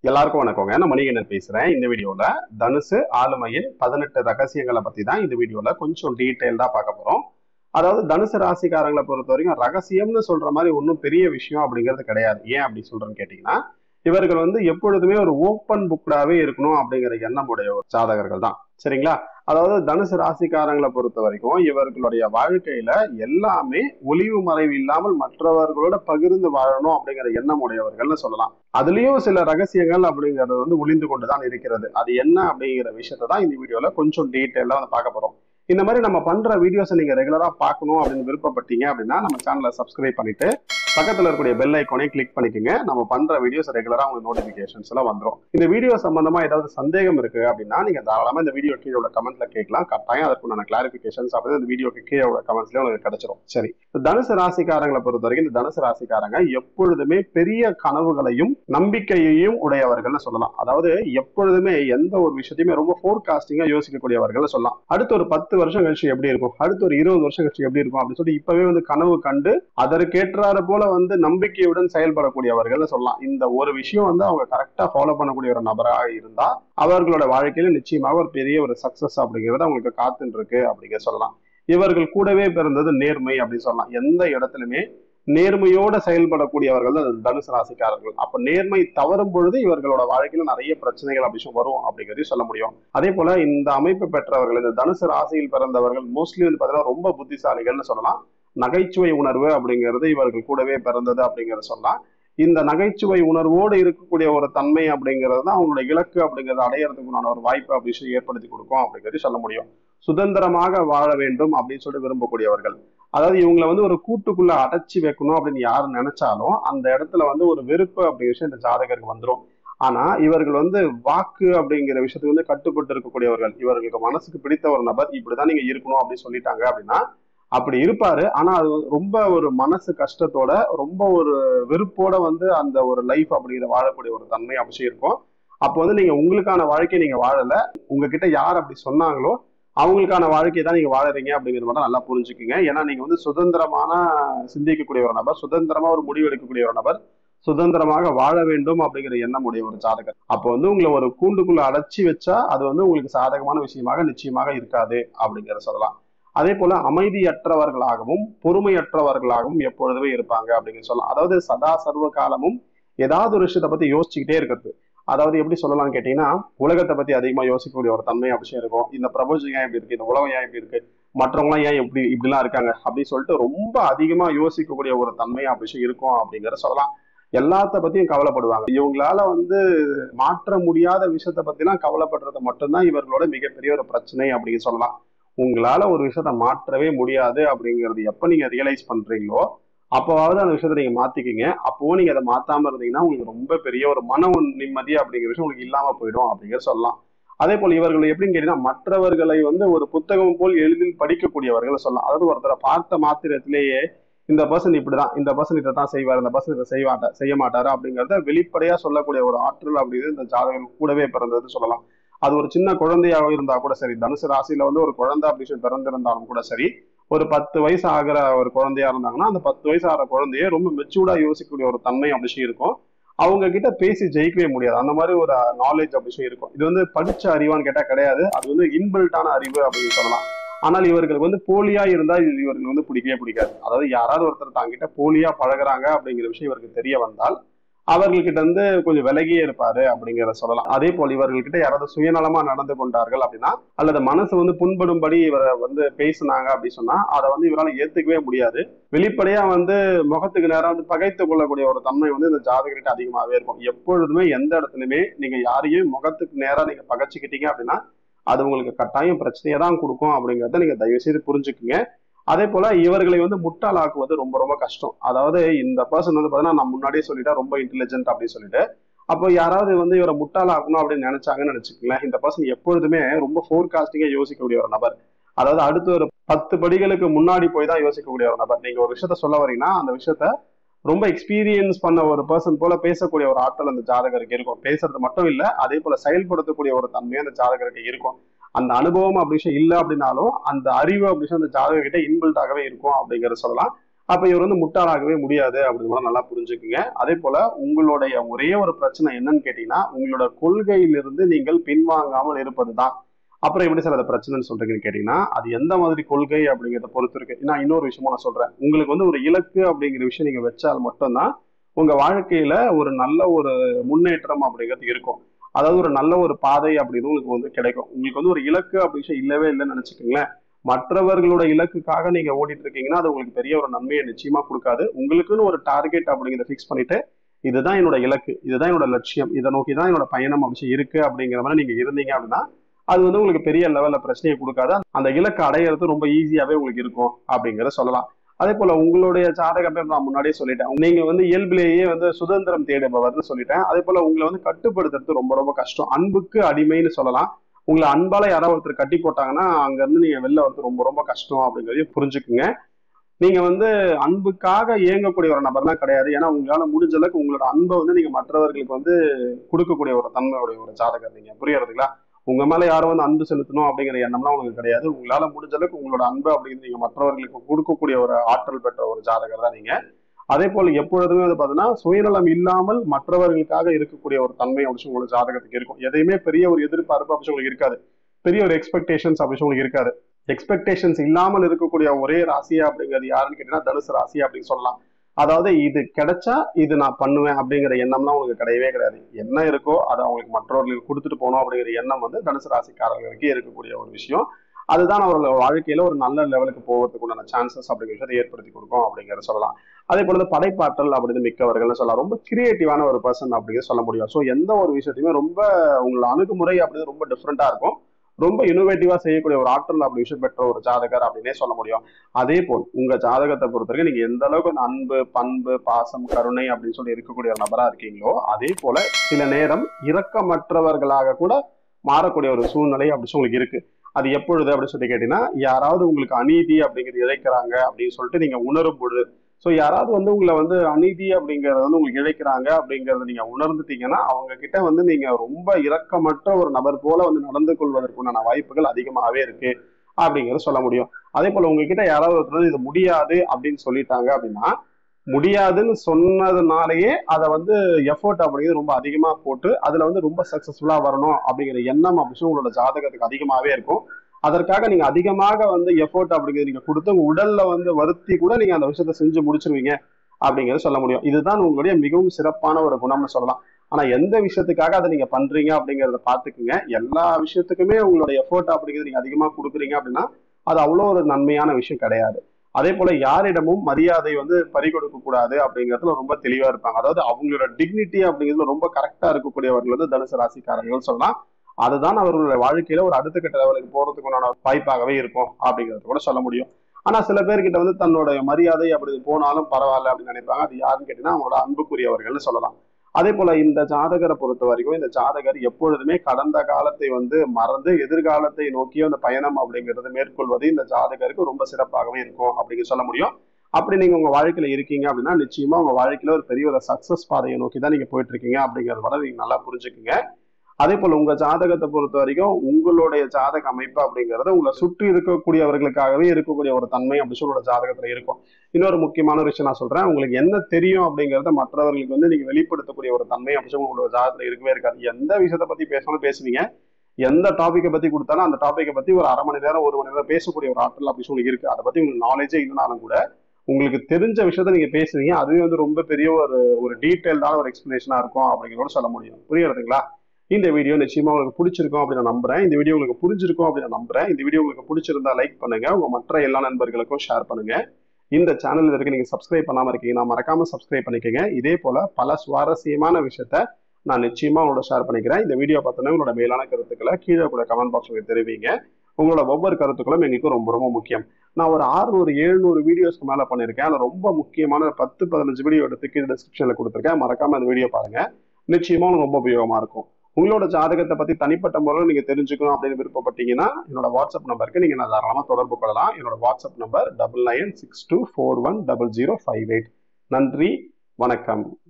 எல்லாருக்கும் வணக்கங்க நான் மணிகண்டன் பேசுறேன் இந்த வீடியோல தனுசு ஆளுமையின் பதினெட்டு ரகசியங்களை பத்தி தான் இந்த வீடியோல கொஞ்சம் டீட்டெயில்டா பார்க்க போறோம் அதாவது தனுசு ராசிக்காரங்களை பொறுத்த வரைக்கும் ரகசியம்னு சொல்ற மாதிரி ஒன்றும் பெரிய விஷயம் அப்படிங்கிறது கிடையாது ஏன் அப்படி சொல்றேன்னு கேட்டீங்கன்னா இவர்கள் வந்து எப்பொழுதுமே ஒரு ஓப்பன் புக்டாவே இருக்கணும் அப்படிங்கிற எண்ணம் உடைய ஒரு சாதகர்கள் தான் சரிங்களா அதாவது தனுசு ராசிக்காரங்களை பொறுத்த வரைக்கும் இவர்களுடைய வாழ்க்கையில எல்லாமே ஒளிவு மறைவு இல்லாமல் மற்றவர்களோட பகிர்ந்து வாழணும் அப்படிங்கிற எண்ணம் உடையவர்கள்னு சொல்லலாம் அதுலயும் சில ரகசியங்கள் அப்படிங்கிறது வந்து ஒளிந்து கொண்டுதான் இருக்கிறது அது என்ன அப்படிங்கிற விஷயத்தை தான் இந்த வீடியோல கொஞ்சம் டீட்டெயிலா வந்து பார்க்க போறோம் இந்த மாதிரி நம்ம பண்ற வீடியோஸை நீங்க ரெகுலரா பார்க்கணும் அப்படின்னு விருப்பப்பட்டீங்க அப்படின்னா நம்ம சேனலை சப்ஸ்கிரைப் பண்ணிட்டு பக்கத்துல இருக்கக்கூடிய பெல் ஐக்கானை கிளிக் பண்ணிக்கோங்க நம்ம பண்ற வீடியோஸ் ரெகுலரா உங்களுக்கு நோட்டிபிகேஷன்ஸ் எல்லாம் வந்துடும் இந்த வீடியோ சம்பந்தமா ஏதாவது சந்தேகம் இருக்கு அப்படின்னா நீங்க தாராளமா இந்த வீடியோ கீழே உள்ள கமெண்ட்ல கேட்கலாம் கட்டாயம் அதற்குண்டான கிளாரிபிகேஷன்ஸ் அப்படி இந்த வீடியோக்கு கீழே உள்ள கமெண்ட்ஸ்ல உங்களுக்கு கிடைச்சிரும் சரி இந்த தனுசு ராசிக்காரங்களை பொறுத்த வரைக்கும் இந்த தனுசு ராசிக்காரங்க எப்பொழுதுமே பெரிய கனவுகளையும் நம்பிக்கையையும் உடையவர்கள்னு சொல்லலாம் அதாவது எப்பொழுதுமே எந்த ஒரு விஷயத்தையுமே ரொம்ப ஃபோர்காஸ்டிங்கா யோசிக்கக்கூடியவர்கள் சொல்லலாம் அடுத்த ஒரு பத்து வருஷம் கழிச்சு எப்படி இருக்கும் அடுத்த ஒரு இருபது வருஷம் கழிச்சு எப்படி இருக்கும் அப்படின்னு சொல்லி இப்பவே வந்து கனவு கண்டு அதற்கேற்றாறு போல வந்து நம்பிக்கையுடன் செயல்படக்கூடியவர்கள் சொல்லலாம் இந்த ஒரு விஷயம் வந்து அவங்க கரெக்டா ஃபாலோ பண்ணக்கூடிய ஒரு நபராக இருந்தா அவர்களோட வாழ்க்கையில நிச்சயமாக ஒரு பெரிய ஒரு சக்சஸ் அப்படிங்கிறது அவங்களுக்கு காத்துன்னு இருக்கு அப்படிங்கிற சொல்லலாம் இவர்கள் கூடவே பிறந்தது நேர்மை அப்படின்னு சொல்லலாம் எந்த இடத்துலயுமே நேர்மையோட செயல்படக்கூடியவர்கள் தான் தனுசு ராசிக்காரர்கள் அப்ப நேர்மை தவறும் பொழுது இவர்களோட வாழ்க்கையில நிறைய பிரச்சனைகள் அப்படி வரும் அப்படிங்கிறதையும் சொல்ல முடியும் அதே போல இந்த அமைப்பு பெற்றவர்கள் இந்த தனுசு ராசியில் பிறந்தவர்கள் மோஸ்ட்லி வந்து பாத்தீங்கன்னா ரொம்ப புத்திசாலிகள்னு சொல்லலாம் நகைச்சுவை உணர்வு அப்படிங்கிறது இவர்கள் கூடவே பிறந்தது அப்படிங்கிறத சொல்லலாம் இந்த நகைச்சுவை உணர்வோடு இருக்கக்கூடிய ஒரு தன்மை அப்படிங்கிறது தான் அவங்களோட இலக்கு அப்படிங்கிறத அடையறதுக்குண்டான ஒரு வாய்ப்பு அப்படி சொல்லி ஏற்படுத்தி கொடுக்கும் அப்படிங்கிறது சொல்ல முடியும் சுதந்திரமாக வாழ வேண்டும் அப்படின்னு சொல்லி விரும்பக்கூடியவர்கள் அதாவது இவங்களை வந்து ஒரு கூட்டுக்குள்ள அடைச்சி வைக்கணும் அப்படின்னு யார் நினைச்சாலும் அந்த இடத்துல வந்து ஒரு வெறுப்பு அப்படிங்கிற விஷயம் இந்த ஜாதகருக்கு வந்துடும் ஆனா இவர்கள் வந்து வாக்கு அப்படிங்கிற விஷயத்துக்கு வந்து கட்டுப்பட்டு இருக்கக்கூடியவர்கள் இவர்களுக்கு மனசுக்கு பிடித்த ஒரு நபர் இப்படிதான் நீங்க இருக்கணும் அப்படின்னு சொல்லிட்டாங்க அப்படின்னா அப்படி இருப்பாரு ஆனா அது ரொம்ப ஒரு மனசு கஷ்டத்தோட ரொம்ப ஒரு வெறுப்போட வந்து அந்த ஒரு லைஃப் அப்படிங்கிற வாழக்கூடிய ஒரு தன்மை அவசியம் இருக்கும் அப்போ வந்து நீங்க உங்களுக்கான வாழ்க்கையை நீங்க வாழல உங்ககிட்ட யார் அப்படி சொன்னாங்களோ அவங்களுக்கான வாழ்க்கையை தான் நீங்க வாழறீங்க அப்படிங்கிறது மட்டும் நல்லா புரிஞ்சுக்குங்க ஏன்னா நீங்க வந்து சுதந்திரமான சிந்திக்கக்கூடிய ஒரு நபர் சுதந்திரமா ஒரு முடிவு எடுக்கக்கூடிய ஒரு நபர் சுதந்திரமாக வாழ வேண்டும் அப்படிங்கிற எண்ணம் உடைய ஒரு ஜாதகர் அப்போ வந்து உங்களை ஒரு கூண்டுக்குள்ள அடைச்சி வச்சா அது வந்து உங்களுக்கு சாதகமான விஷயமாக நிச்சயமாக இருக்காது அப்படிங்கிற சொல்லலாம் அதே போல அமைதியற்றவர்களாகவும் பொறுமையற்றவர்களாகவும் எப்பொழுதுமே இருப்பாங்க அப்படின்னு சொல்லலாம் அதாவது சதா சர்வ காலமும் ஏதாவது ஒரு விஷயத்தை பத்தி யோசிச்சுக்கிட்டே இருக்கிறது அதாவது எப்படி சொல்லலாம்னு கேட்டீங்கன்னா உலகத்தை பத்தி அதிகமா யோசிக்கக்கூடிய ஒரு தன்மை விஷயம் இருக்கும் இந்த பிரபஞ்சம் ஏன் இப்படி இருக்கு இந்த உலகம் ஏன் இப்படி இருக்கு மற்றவங்களாம் ஏன் இப்படி இப்படிலாம் இருக்காங்க அப்படின்னு சொல்லிட்டு ரொம்ப அதிகமா யோசிக்கக்கூடிய ஒரு தன்மை விஷயம் இருக்கும் அப்படிங்கிற சொல்லலாம் எல்லாத்த பத்தியும் கவலைப்படுவாங்க இவங்களால வந்து மாற்ற முடியாத விஷயத்த பத்திலாம் கவலைப்படுறது மட்டும்தான் இவர்களோட மிகப்பெரிய ஒரு பிரச்சனை அப்படின்னு சொல்லலாம் உங்களால ஒரு விஷயத்த மாற்றவே முடியாது அப்படிங்கிறது எப்ப நீங்க ரியலைஸ் பண்றீங்களோ அப்போவாவது அந்த விஷயத்த நீங்க மாத்திக்கிங்க அப்போ நீங்க அதை மாத்தாம இருந்தீங்கன்னா உங்களுக்கு ரொம்ப பெரிய ஒரு மன நிம்மதி அப்படிங்கிற விஷயம் உங்களுக்கு இல்லாம போயிடும் அப்படிங்கிற சொல்லலாம் அதே போல இவர்கள் எப்படின்னு கேட்டீங்கன்னா மற்றவர்களை வந்து ஒரு புத்தகம் போல் எளிதில் படிக்கக்கூடியவர்கள் சொல்லலாம் அதாவது ஒருத்தரை பார்த்த மாத்திரத்திலேயே இந்த பர்சன் இப்படிதான் இந்த பர்சன் இதை தான் செய்வார் இந்த பர்சன் இதை செய்வாட்ட செய்ய மாட்டாரு அப்படிங்கிறத வெளிப்படையா சொல்லக்கூடிய ஒரு ஆற்றல் அப்படிங்கிறது இந்த ஜாதகம் கூடவே பிறந்தது சொல்லலாம் அது ஒரு சின்ன குழந்தையாக இருந்தா கூட சரி தனுசு ராசியில வந்து ஒரு குழந்தை அப்படி சொல்லி பிறந்திருந்தாலும் கூட சரி ஒரு பத்து வயசு ஆகிற ஒரு குழந்தையா இருந்தாங்கன்னா அந்த பத்து வயசு ஆகிற குழந்தைய ரொம்ப மெச்சூர்டா யோசிக்கக்கூடிய ஒரு தன்மை அப்படி இருக்கும் அவங்க கிட்ட பேசி ஜெயிக்கவே முடியாது அந்த மாதிரி ஒரு நாலேஜ் அப்படி இருக்கும் இது வந்து படிச்ச அறிவான்னு கேட்டா கிடையாது அது வந்து இன்பில்ட்டான அறிவு அப்படின்னு சொல்லலாம் ஆனால் இவர்களுக்கு வந்து போலியா இருந்தா இது இவர்களுக்கு வந்து பிடிக்கவே பிடிக்காது அதாவது யாராவது ஒருத்தர் தாங்கிட்ட போலியா பழகுறாங்க அப்படிங்கிற விஷயம் இவருக்கு தெரிய வந்தால் அவர்கள்கிட்ட இருந்து கொஞ்சம் விலகியே இருப்பாரு அப்படிங்கிறத சொல்லலாம் அதே போல் இவர்கள்கிட்ட யாராவது சுயநலமா நடந்து கொண்டார்கள் அப்படின்னா அல்லது மனசு வந்து புண்படும்படி இவரை வந்து பேசுனாங்க அப்படின்னு சொன்னா அதை வந்து இவரால் ஏத்துக்கவே முடியாது வெளிப்படையா வந்து முகத்துக்கு நேரம் வந்து பகைத்து கொள்ளக்கூடிய ஒரு தன்மை வந்து இந்த ஜாதகர்கிட்ட அதிகமாகவே இருக்கும் எப்பொழுதுமே எந்த இடத்துலயுமே நீங்க யாரையும் முகத்துக்கு நேரம் நீங்க பகைச்சிக்கிட்டீங்க அப்படின்னா அது உங்களுக்கு கட்டாயம் பிரச்சனையை தான் கொடுக்கும் அப்படிங்கிறத நீங்க தயவு செய்து புரிஞ்சுக்குங்க அதே போல இவர்களை வந்து முட்டாளாக்குவது ரொம்ப ரொம்ப கஷ்டம் அதாவது இந்த பர்சன் வந்து பாத்தீங்கன்னா நான் முன்னாடியே சொல்லிட்டா ரொம்ப இன்டெலிஜென்ட் அப்படின்னு சொல்லிட்டு அப்போ யாராவது வந்து இவரை முட்டாளாக்கணும் அப்படின்னு நினைச்சாங்கன்னு நினைச்சுக்கங்களேன் இந்த பர்சன் எப்பொழுதுமே ரொம்ப ஃபோர்காஸ்டிங்கா யோசிக்கக்கூடிய ஒரு நபர் அதாவது அடுத்து ஒரு பத்து படிகளுக்கு முன்னாடி போய் தான் யோசிக்கக்கூடிய ஒரு நபர் நீங்க ஒரு விஷயத்த சொல்ல வரீங்கன்னா அந்த விஷயத்த ரொம்ப எக்ஸ்பீரியன்ஸ் பண்ண ஒரு பர்சன் போல பேசக்கூடிய ஒரு ஆற்றல் அந்த ஜாதகருக்கு இருக்கும் பேசுறது மட்டும் இல்ல அதே போல செயல்படுத்தக்கூடிய ஒரு தன்மையும் அந்த ஜாதகருக்கு இருக்கும் அந்த அனுபவம் அப்படி விஷயம் இல்லை அப்படின்னாலும் அந்த அறிவு அப்படி விஷயம் அந்த ஜாதகர்கிட்ட இன்பில்டாகவே இருக்கும் அப்படிங்கறத சொல்லலாம் அப்ப இவர் வந்து முட்டாளாகவே முடியாது அப்படின்னு நல்லா புரிஞ்சுக்குங்க அதே போல உங்களுடைய ஒரே ஒரு பிரச்சனை என்னன்னு கேட்டீங்கன்னா உங்களோட கொள்கையிலிருந்து நீங்கள் பின்வாங்காமல் இருப்பதுதான் அப்புறம் எப்படி சார் அது பிரச்சனைன்னு சொல்றீங்கன்னு கேட்டீங்கன்னா அது எந்த மாதிரி கொள்கை அப்படிங்கிறத பொறுத்து இருக்கு நான் இன்னொரு விஷயமா நான் சொல்றேன் உங்களுக்கு வந்து ஒரு இலக்கு அப்படிங்கிற விஷயம் நீங்க வச்சால் மட்டும்தான் உங்க வாழ்க்கையில ஒரு நல்ல ஒரு முன்னேற்றம் அப்படிங்கிறது இருக்கும் அதாவது ஒரு நல்ல ஒரு பாதை அப்படின்னு உங்களுக்கு வந்து கிடைக்கும் உங்களுக்கு வந்து ஒரு இலக்கு அப்படி விஷயம் இல்லவே இல்லைன்னு நினைச்சுக்கோங்களேன் மற்றவர்களோட இலக்குக்காக நீங்க ஓடிட்டு இருக்கீங்கன்னா அது உங்களுக்கு பெரிய ஒரு நன்மையை நிச்சயமா கொடுக்காது உங்களுக்குன்னு ஒரு டார்கெட் அப்படிங்கிறத ஃபிக்ஸ் பண்ணிட்டு இதுதான் என்னோட இலக்கு இதுதான் என்னோட லட்சியம் இதை நோக்கி தான் என்னோட பயணம் அப்படி இருக்கு அப்படிங்கிற மாதிரி நீங்க இருந்தீங்க அப்படின்னா அது வந்து உங்களுக்கு பெரிய லெவல்ல பிரச்சனையை கொடுக்காது அந்த இலக்கை அடையிறது ரொம்ப ஈஸியாவே உங்களுக்கு இருக்கும் அப்படிங்கிறத சொல்லலாம் அதே போல உங்களுடைய ஜாதகமே நான் முன்னாடியே சொல்லிட்டேன் நீங்க வந்து இயல்பிலேயே வந்து சுதந்திரம் தேடுபவர்னு சொல்லிட்டேன் அதே போல உங்களை வந்து கட்டுப்படுத்துறது ரொம்ப ரொம்ப கஷ்டம் அன்புக்கு அடிமைன்னு சொல்லலாம் உங்களை அன்பால யாராவது ஒருத்தர் கட்டி போட்டாங்கன்னா அங்க இருந்து நீங்க வெளில வரது ரொம்ப ரொம்ப கஷ்டம் அப்படிங்கிறதையும் புரிஞ்சுக்குங்க நீங்க வந்து அன்புக்காக இயங்கக்கூடிய ஒரு நபர்லாம் கிடையாது ஏன்னா உங்களால முடிஞ்ச அளவுக்கு உங்களோட அன்பை வந்து நீங்க மற்றவர்களுக்கு வந்து கொடுக்கக்கூடிய ஒரு தன்மையுடைய ஒரு ஜாதகர் நீங்க புரியறதுங்களா உங்க மேல யாரும் வந்து அன்பு செலுத்தணும் அப்படிங்கிற எண்ணம்லாம் உங்களுக்கு கிடையாது உங்களால முடிஞ்ச அளவுக்கு உங்களோட அன்பு அப்படிங்கிறது நீங்க மற்றவர்களுக்கு கொடுக்கக்கூடிய ஒரு ஆற்றல் பெற்ற ஒரு ஜாதகர் தான் நீங்க அதே போல எப்பொழுதுமே வந்து பாத்தீங்கன்னா சுயநலம் இல்லாமல் மற்றவர்களுக்காக இருக்கக்கூடிய ஒரு தன்மை அப்படி உங்களோட ஜாதகத்துக்கு இருக்கும் எதையுமே பெரிய ஒரு எதிர்பார்ப்பு அப்படி உங்களுக்கு இருக்காது பெரிய ஒரு எக்ஸ்பெக்டேஷன்ஸ் அப்படி உங்களுக்கு இருக்காது எக்ஸ்பெக்டேஷன்ஸ் இல்லாமல் இருக்கக்கூடிய ஒரே ராசியா அப்படிங்கிறது யாருன்னு கேட்டீங்கன்னா தனுசு ராசி அப்படின்னு சொல்லலாம் அதாவது இது கிடைச்சா இது நான் பண்ணுவேன் அப்படிங்கிற எண்ணம்லாம் உங்களுக்கு கிடையவே கிடையாது என்ன இருக்கோ அதை அவங்களுக்கு மற்றவர்களுக்கு கொடுத்துட்டு போகணும் அப்படிங்கிற எண்ணம் வந்து தனுசு ராசிக்காரர்களுக்கு இருக்கக்கூடிய ஒரு விஷயம் அதுதான் அவர்கள் வாழ்க்கையில ஒரு நல்ல லெவலுக்கு போகிறதுக்கு உண்டான சான்சஸ் அப்படிங்கிற விஷயத்தை ஏற்படுத்தி கொடுக்கும் அப்படிங்கிறத சொல்லலாம் அதே போல படைப்பாற்றல் அப்படின்னு மிக்கவர்கள்னு சொல்லலாம் ரொம்ப கிரியேட்டிவான ஒரு பர்சன் அப்படிங்கிறத சொல்ல முடியும் ஸோ எந்த ஒரு விஷயத்தையுமே ரொம்ப உங்களோட அணுகுமுறை அப்படிங்கிறது ரொம்ப டிஃப்ரெண்டா இருக்கும் ரொம்ப இனோவேட்டிவா செய்யக்கூடிய ஒரு ஆற்றல் அப்படி விஷயம் பெற்ற ஒரு ஜாதகர் அப்படின்னே சொல்ல முடியும் அதே போல் உங்க ஜாதகத்தை பொறுத்த வரைக்கும் நீங்க எந்த அளவுக்கு அந்த அன்பு பண்பு பாசம் கருணை அப்படின்னு சொல்லி இருக்கக்கூடிய ஒரு நபரா இருக்கீங்களோ அதே போல சில நேரம் இரக்கமற்றவர்களாக கூட மாறக்கூடிய ஒரு சூழ்நிலை அப்படி சொல்லி உங்களுக்கு இருக்கு அது எப்பொழுது அப்படின்னு சொல்லி கேட்டீங்கன்னா யாராவது உங்களுக்கு அநீதி அப்படிங்கிறது இழைக்கிறாங்க அப்படின்னு சொல்லிட்டு நீங்க உணரும் பொழுது ஸோ யாராவது வந்து உங்களை வந்து அநீதி அப்படிங்கறத வந்து உங்களுக்கு இழைக்கிறாங்க அப்படிங்கறத நீங்க உணர்ந்துட்டீங்கன்னா அவங்க கிட்ட வந்து நீங்க ரொம்ப இரக்கமற்ற ஒரு நபர் போல வந்து நடந்து கொள்வதற்குண்டான வாய்ப்புகள் அதிகமாகவே இருக்கு அப்படிங்கறத சொல்ல முடியும் அதே போல உங்ககிட்ட யாராவது ஒருத்தர் வந்து இது முடியாது அப்படின்னு சொல்லிட்டாங்க அப்படின்னா முடியாதுன்னு சொன்னதுனாலயே அதை வந்து எஃபோர்ட் அப்படிங்கிறது ரொம்ப அதிகமா போட்டு அதுல வந்து ரொம்ப சக்சஸ்ஃபுல்லா வரணும் அப்படிங்கிற எண்ணம் அப்படின்னு உங்களோட ஜாதகத்துக்கு அதிகமாவே இருக்கும் அதற்காக நீங்க அதிகமாக வந்து எஃபோர்ட் அப்படிங்கிறது நீங்க கொடுத்து உங்க உடல்ல வந்து வருத்தி கூட நீங்க அந்த விஷயத்த செஞ்சு முடிச்சிருவீங்க அப்படிங்கறத சொல்ல முடியும் இதுதான் உங்களுடைய மிகவும் சிறப்பான ஒரு குணம்னு சொல்லலாம் ஆனா எந்த விஷயத்துக்காக அதை நீங்க பண்றீங்க அப்படிங்கறத பாத்துக்குங்க எல்லா விஷயத்துக்குமே உங்களோட எஃபோர்ட் அப்படிங்கிறது நீங்க அதிகமா கொடுக்குறீங்க அப்படின்னா அது அவ்வளோ ஒரு நன்மையான விஷயம் கிடையாது அதே போல யாரிடமும் மரியாதை வந்து பறிகொடுக்க கூடாது அப்படிங்கிறதுல ரொம்ப தெளிவா இருப்பாங்க அதாவது அவங்களோட டிக்னிட்டி அப்படிங்கிறதுல ரொம்ப கரெக்டா இருக்கக்கூடியவர்கள் வந்து தனுசு ராசிக்காரர்கள் சொல்லலாம் அதுதான் அவர்களுடைய வாழ்க்கையில ஒரு அடுத்த கட்ட லெவலுக்கு போறதுக்கு உண்டான வாய்ப்பாகவே இருக்கும் அப்படிங்கறது கூட சொல்ல முடியும் ஆனா சில பேர்கிட்ட வந்து தன்னோட மரியாதை அப்படி போனாலும் பரவாயில்ல அப்படின்னு நினைப்பாங்க அது யாருன்னு கேட்டீங்கன்னா அவங்களோட அன்புக்குரியவர்கள்னு சொல்லலாம் அதே போல இந்த ஜாதகரை பொறுத்த வரைக்கும் இந்த ஜாதகர் எப்பொழுதுமே கடந்த காலத்தை வந்து மறந்து எதிர்காலத்தை நோக்கிய அந்த பயணம் அப்படிங்கிறது மேற்கொள்வது இந்த ஜாதகருக்கு ரொம்ப சிறப்பாகவே இருக்கும் அப்படிங்க சொல்ல முடியும் அப்படி நீங்க உங்க வாழ்க்கையில இருக்கீங்க அப்படின்னா நிச்சயமா உங்க வாழ்க்கையில ஒரு பெரிய ஒரு சக்சஸ் பாதையை நோக்கி தான் நீங்க போயிட்டு இருக்கீங்க அப்படிங்கறத விட நீங்க நல்லா புரிஞ்சுக்குங்க அதே போல உங்க ஜாதகத்தை பொறுத்த வரைக்கும் உங்களுடைய ஜாதக அமைப்பு அப்படிங்கிறது உங்களை சுற்றி இருக்கக்கூடியவர்களுக்காகவே இருக்கக்கூடிய ஒரு தன்மை அப்படி சொல்லி உங்களோட ஜாதகத்துல இருக்கும் இன்னொரு முக்கியமான ஒரு விஷயம் நான் சொல்றேன் உங்களுக்கு என்ன தெரியும் அப்படிங்கறத மற்றவர்களுக்கு வந்து நீங்க வெளிப்படுத்தக்கூடிய ஒரு தன்மை அப்படி சொல்லி உங்களோட ஜாதகத்துல இருக்கவே இருக்காது எந்த விஷயத்தை பத்தி பேசணும் பேசுவீங்க எந்த டாபிக்கை பத்தி கொடுத்தாலும் அந்த டாபிக்கை பத்தி ஒரு அரை மணி நேரம் ஒரு மணி நேரம் பேசக்கூடிய ஒரு ஆற்றல் அப்படி சொல்லி இருக்கு அதை பத்தி உங்களுக்கு நாலேஜே இல்லைனாலும் கூட உங்களுக்கு தெரிஞ்ச விஷயத்த நீங்க பேசுவீங்க அதுவே வந்து ரொம்ப பெரிய ஒரு ஒரு டீட்டெயில்டான ஒரு எக்ஸ்பிளேஷனா இருக்கும் அப்படிங்கிறத சொல்ல முடியும் புரியுறதுங்களா இந்த வீடியோ நிச்சயமா உங்களுக்கு பிடிச்சிருக்கும் அப்படின்னு நான் நம்புறேன் இந்த வீடியோ உங்களுக்கு புரிஞ்சிருக்கும் அப்படின்னு நான் நம்புறேன் இந்த வீடியோ உங்களுக்கு பிடிச்சிருந்தா லைக் பண்ணுங்க உங்க மற்ற எல்லா நண்பர்களுக்கும் ஷேர் பண்ணுங்க இந்த சேனல் இதற்கு நீங்க சப்ஸ்கிரைப் பண்ணாம இருக்கீங்கன்னா மறக்காம சப்ஸ்கிரைப் பண்ணிக்கங்க இதே போல பல சுவாரஸ்யமான விஷயத்த நான் நிச்சயமா உங்களோட ஷேர் பண்ணிக்கிறேன் இந்த வீடியோ பார்த்தோன்னா உங்களோட மேலான கருத்துக்களை கீழே கூட கமெண்ட் பாக்ஸ்ல தெரிவிங்க உங்களோட ஒவ்வொரு கருத்துக்களும் எங்களுக்கு ரொம்ப ரொம்ப முக்கியம் நான் ஒரு ஆறுநூறு எழுநூறு வீடியோஸ்க்கு மேல பண்ணியிருக்கேன் அதில் ரொம்ப முக்கியமான பத்து பதினஞ்சு வீடியோ எடுத்து கீழே டிஸ்கிரிப்ஷன்ல கொடுத்துருக்கேன் மறக்காம அந்த வீடியோ பாருங்க நிச்சயமா உங்களுக்கு ரொம்ப உபயோகமா இருக்கும் உங்களோட ஜாதகத்தை பத்தி தனிப்பட்ட முறையில் நீங்க தெரிஞ்சுக்கணும் அப்படின்னு விருப்பப்பட்டீங்கன்னா என்னோட வாட்ஸ்அப் நம்பருக்கு நீங்க நான் தாராளமா தொடர்பு கொள்ளலாம் என்னோட WhatsApp number double nine six two four one double zero five eight நன்றி வணக்கம்